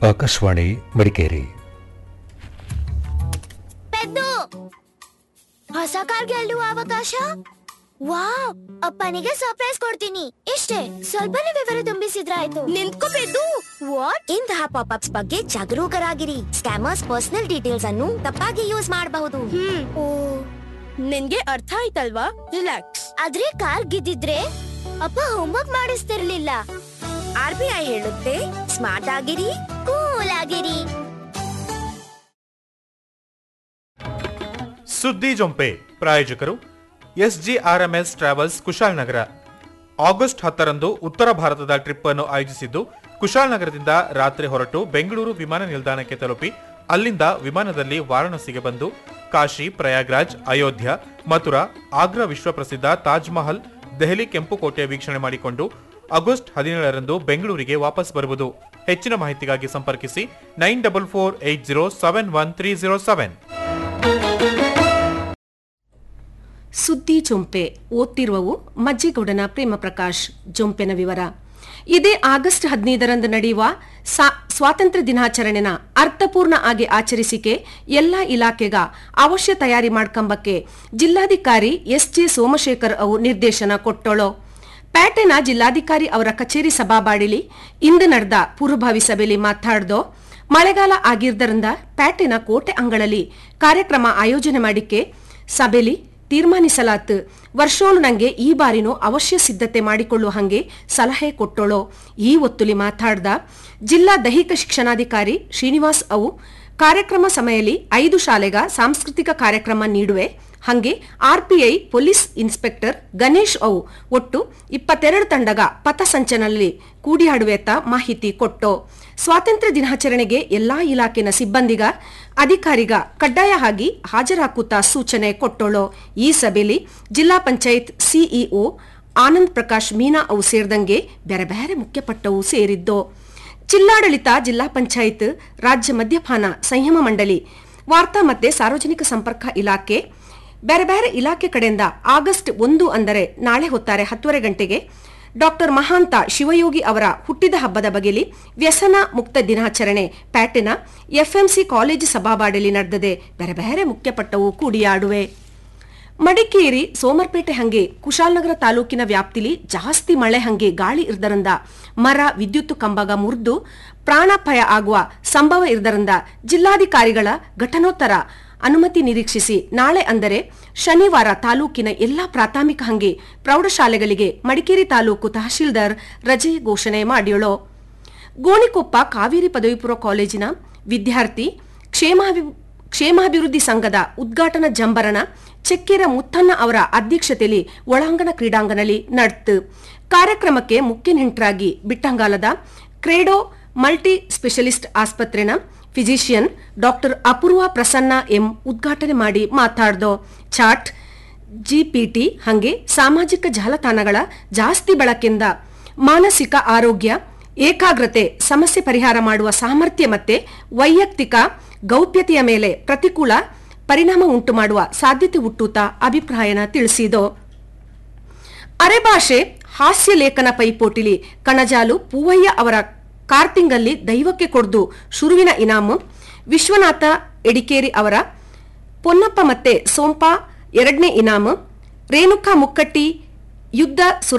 ಆಕಾಶವಾಣಿ ಮಡಿಕೇರಿ ಪೆದ್ದು ಹೊಸ ಕಾರ್ ಗೆಲ್ಲುವ ಅವಕಾಶ ವಾವ್ ಅಪ್ಪನಿಗೆ ಸರ್ಪ್ರೈಸ್ ಕೊಡ್ತೀನಿ ಇಷ್ಟೇ ಸ್ವಲ್ಪನೇ ವಿವರ ತುಂಬಿಸಿದ್ರಾಯ್ತು ನಿಂತ್ಕೋ ಪೆದ್ದು ವಾಟ್ ಇಂತಹ ಪಾಪ್ಅಪ್ಸ್ ಬಗ್ಗೆ ಜಾಗರೂಕರಾಗಿರಿ ಸ್ಕ್ಯಾಮರ್ಸ್ ಪರ್ಸನಲ್ ಡೀಟೇಲ್ಸ್ ಅನ್ನು ತಪ್ಪಾಗಿ ಯೂಸ್ ಮಾಡಬಹುದು ಓ ನಿನ್ಗೆ ಅರ್ಥ ಆಯ್ತಲ್ವಾ ರಿಲ್ಯಾಕ್ಸ್ ಆದ್ರೆ ಕಾರ್ ಗೆದ್ದಿದ್ರೆ ಅಪ್ಪ ಹೋಮ್ವರ್ಕ್ ಮಾಡಿಸ್ತಿರ್ಲಿಲ್ಲ ಆರ್ ಬಿ ಐ ಹೇಳುತ್ತೆ ಸ್ಮಾರ್ಟ್ ಆಗಿರಿ ಕೂಲ್ ಆಗಿರಿ ಸುದ್ದಿ ಜೊಂಪೆ ಪ್ರಾಯೋಜಕರು ಎಸ್ಜಿಆರ್ಎಂಎಸ್ ಟ್ರಾವೆಲ್ಸ್ ಕುಶಾಲನಗರ ಆಗಸ್ಟ್ ಹತ್ತರಂದು ಉತ್ತರ ಭಾರತದ ಟ್ರಿಪ್ ಅನ್ನು ಆಯೋಜಿಸಿದ್ದು ಕುಶಾಲನಗರದಿಂದ ರಾತ್ರಿ ಹೊರಟು ಬೆಂಗಳೂರು ವಿಮಾನ ನಿಲ್ದಾಣಕ್ಕೆ ತಲುಪಿ ಅಲ್ಲಿಂದ ವಿಮಾನದಲ್ಲಿ ವಾರಾಣಸಿಗೆ ಬಂದು ಕಾಶಿ ಪ್ರಯಾಗ್ರಾಜ್ ಅಯೋಧ್ಯ ಮಥುರಾ ಆಗ್ರಾ ವಿಶ್ವಪ್ರಸಿದ್ಧ ತಾಜ್ ಮಹಲ್ ದೆಹಲಿ ಕೆಂಪುಕೋಟೆ ವೀಕ್ಷಣೆ ಮಾಡಿಕೊಂಡು ಆಗಸ್ಟ್ ಹದಿನೇಳರಂದು ಬೆಂಗಳೂರಿಗೆ ವಾಪಸ್ ಬರುವುದು ಹೆಚ್ಚಿನ ಮಾಹಿತಿಗಾಗಿ ಸಂಪರ್ಕಿಸಿ nine double four eight zero seven one three zero seven ಸುದ್ದಿ ಜೊಂಪೆ ಓದ್ತಿರುವವು ಮಜ್ಜಿಗೌಡನ ಪ್ರೇಮ ಪ್ರಕಾಶ್ ಜೊಂಪೆನ ವಿವರ ಇದೇ ಆಗಸ್ಟ್ ಹದಿನೈದರಂದು ನಡೆಯುವ ಸಾ- ಸ್ವಾತಂತ್ರ್ಯ ದಿನಾಚರಣೆನ ಅರ್ಥಪೂರ್ಣ ಆಗಿ ಆಚರಿಸಿಕೆ ಎಲ್ಲಾ ಇಲಾಖೆಗ ಅವಶ್ಯ ತಯಾರಿ ಮಾಡ್ಕಂಬಕ್ಕೆ ಜಿಲ್ಲಾಧಿಕಾರಿ ಎಸ್ ಜೆ ಸೋಮಶೇಖರ್ ಅವು ನಿರ್ದೇಶನ ಕೊಟ್ಟೋಳು ಪ್ಯಾಟೆನ ಜಿಲ್ಲಾಧಿಕಾರಿ ಅವರ ಕಚೇರಿ ಸಭಾಬಾಡಿಲಿ ಇಂದು ನಡೆದ ಪೂರ್ವಭಾವಿ ಸಭೆಯಲ್ಲಿ ಮಾತಾಡ್ದೋ ಮಳೆಗಾಲ ಆಗಿರ್ದರಿಂದ ಪ್ಯಾಟೆನ ಕೋಟೆ ಅಂಗಳಲ್ಲಿ ಕಾರ್ಯಕ್ರಮ ಆಯೋಜನೆ ಮಾಡಿಕೆ ಸಭೆಲಿ ತೀರ್ಮಾನಿಸಲಾತು ವರ್ಷೋಳು ನಂಗೆ ಈ ಬಾರಿನೂ ಅವಶ್ಯ ಸಿದ್ಧತೆ ಮಾಡಿಕೊಳ್ಳುವ ಹಂಗೆ ಸಲಹೆ ಕೊಟ್ಟೋಳು ಈ ಒತ್ತುಲಿ ಮಾತಾಡ್ದ ಜಿಲ್ಲಾ ದೈಹಿಕ ಶಿಕ್ಷಣಾಧಿಕಾರಿ ಶ್ರೀನಿವಾಸ್ ಅವು ಕಾರ್ಯಕ್ರಮ ಸಮಯದಲ್ಲಿ ಐದು ಶಾಲೆಗ ಸಾಂಸ್ಕೃತಿಕ ಕಾರ್ಯಕ್ರಮ ನೀಡುವೆ ಹಂಗೆ ಆರ್ಪಿಐ ಪೊಲೀಸ್ ಇನ್ಸ್ಪೆಕ್ಟರ್ ಗಣೇಶ್ ಅವು ಒಟ್ಟು ಇಪ್ಪತ್ತೆರಡು ತಂಡಗ ಪಥಸಂಚಲನಲ್ಲಿ ಕೂಡಿಯಾಡುವೆತ್ತ ಮಾಹಿತಿ ಕೊಟ್ಟು ಸ್ವಾತಂತ್ರ್ಯ ದಿನಾಚರಣೆಗೆ ಎಲ್ಲಾ ಇಲಾಖೆನ ಸಿಬ್ಬಂದಿಗ ಅಧಿಕಾರಿಗ ಕಡ್ಡಾಯ ಆಗಿ ಹಾಜರಾಕುತ್ತಾ ಸೂಚನೆ ಕೊಟ್ಟೋಳು ಈ ಸಭೆಯಲ್ಲಿ ಜಿಲ್ಲಾ ಪಂಚಾಯತ್ ಸಿಇಒ ಆನಂದ್ ಪ್ರಕಾಶ್ ಮೀನಾ ಅವು ಸೇರಿದಂಗೆ ಬೇರೆ ಬೇರೆ ಮುಖ್ಯಪಟ್ಟವು ಸೇರಿದ್ದು ಜಿಲ್ಲಾಡಳಿತ ಜಿಲ್ಲಾ ಪಂಚಾಯತ್ ರಾಜ್ಯ ಮದ್ಯಪಾನ ಸಂಯಮ ಮಂಡಳಿ ವಾರ್ತಾ ಮತ್ತೆ ಸಾರ್ವಜನಿಕ ಸಂಪರ್ಕ ಇಲಾಖೆ ಬೇರೆ ಬೇರೆ ಇಲಾಖೆ ಕಡೆಯಿಂದ ಆಗಸ್ಟ್ ಒಂದು ಅಂದರೆ ನಾಳೆ ಹೊತ್ತಾರೆ ಹತ್ತುವರೆ ಗಂಟೆಗೆ ಡಾಕ್ಟರ್ ಮಹಾಂತ ಶಿವಯೋಗಿ ಅವರ ಹುಟ್ಟಿದ ಹಬ್ಬದ ಬಗೆಲಿ ವ್ಯಸನ ಮುಕ್ತ ದಿನಾಚರಣೆ ಪ್ಯಾಟಿನ ಎಫ್ಎಂಸಿ ಕಾಲೇಜು ಸಭಾಬಾಡಲಿ ನಡೆದದೆ ಬೇರೆ ಬೇರೆ ಮುಖ್ಯಪಟ್ಟವು ಕೂಡಿಯಾಡುವೆ ಮಡಿಕೇರಿ ಸೋಮರ್ಪೇಟೆ ಹಂಗೆ ಕುಶಾಲನಗರ ತಾಲೂಕಿನ ವ್ಯಾಪ್ತಿಲಿ ಜಾಸ್ತಿ ಮಳೆ ಹಂಗೆ ಗಾಳಿ ಇರ್ದರಿಂದ ಮರ ವಿದ್ಯುತ್ ಕಂಬಗ ಮುರಿದು ಪ್ರಾಣಾಪಾಯ ಆಗುವ ಸಂಭವ ಇರ್ದರಿಂದ ಜಿಲ್ಲಾಧಿಕಾರಿಗಳ ಘಟನೋತ್ತರ ಅನುಮತಿ ನಿರೀಕ್ಷಿಸಿ ನಾಳೆ ಅಂದರೆ ಶನಿವಾರ ತಾಲೂಕಿನ ಎಲ್ಲಾ ಪ್ರಾಥಮಿಕ ಹಂಗೆ ಪ್ರೌಢಶಾಲೆಗಳಿಗೆ ಮಡಿಕೇರಿ ತಾಲೂಕು ತಹಶೀಲ್ದಾರ್ ರಜೆ ಘೋಷಣೆ ಮಾಡಿಯೋಳು ಗೋಣಿಕೊಪ್ಪ ಕಾವೇರಿ ಪದವಿ ಪೂರ್ವ ಕಾಲೇಜಿನ ವಿದ್ಯಾರ್ಥಿ ಕ್ಷೇಮಾಭಿ ಕ್ಷೇಮಾಭಿವೃದ್ಧಿ ಸಂಘದ ಉದ್ಘಾಟನಾ ಜಂಬರನ ಚೆಕ್ಕೇರ ಮುತ್ತಣ್ಣ ಅವರ ಅಧ್ಯಕ್ಷತೆಯಲ್ಲಿ ಒಳಾಂಗಣ ಕ್ರೀಡಾಂಗಣದಲ್ಲಿ ನಡೆತು ಕಾರ್ಯಕ್ರಮಕ್ಕೆ ಮುಖ್ಯ ನೆಂಟರಾಗಿ ಬಿಟ್ಟಂಗಾಲದ ಕ್ರೇಡೋ ಮಲ್ಟಿ ಸ್ಪೆಷಲಿಸ್ಟ್ ಆಸ್ಪತ್ರೆನ physician doctor Apoorva Prasanna M ಉದ್ಘಾಟನೆ ಮಾಡಿ ಮಾತಾಡ್ದೋ ಚಾಟ್ ಜಿಪಿಟಿ ಹಂಗೆ ಸಾಮಾಜಿಕ ಜಾಲತಾಣಗಳ ಜಾಸ್ತಿ ಬಳಕೆಯಿಂದ ಮಾನಸಿಕ ಆರೋಗ್ಯ ಏಕಾಗ್ರತೆ ಸಮಸ್ಯೆ ಪರಿಹಾರ ಮಾಡುವ ಸಾಮರ್ಥ್ಯ ಮತ್ತೆ ವೈಯಕ್ತಿಕ ಗೌಪ್ಯತೆಯ ಮೇಲೆ ಪ್ರತಿಕೂಲ ಪರಿಣಾಮ ಉಂಟು ಮಾಡುವ ಸಾಧ್ಯತೆ ಹುಟ್ಟುತ್ತ ಅಭಿಪ್ರಾಯನ ತಿಳಿಸಿದೋ ಅರೆಭಾಷೆ ಹಾಸ್ಯ ಲೇಖನ ಪೈಪೋಟಿಲಿ ಕಣಜಾಲು ಪೂವಯ್ಯ ಅವರ ಕಾರ್ತಿಂಗಲ್ಲಿ ದೈವಕ್ಕೆ ಕೊಡ್ದು ಶುರುವಿನ ಇನಾಮು ವಿಶ್ವನಾಥ ಎಡಿಕೇರಿ ಅವರ ಪೊನ್ನಪ್ಪ ಮತ್ತೆ ಸೋಂಪಾ ಎರಡನೇ ಇನಾಮು ರೇಣುಕಾ ಮುಕ್ಕಟ್ಟಿ ಯುದ್ಧ ಸುರ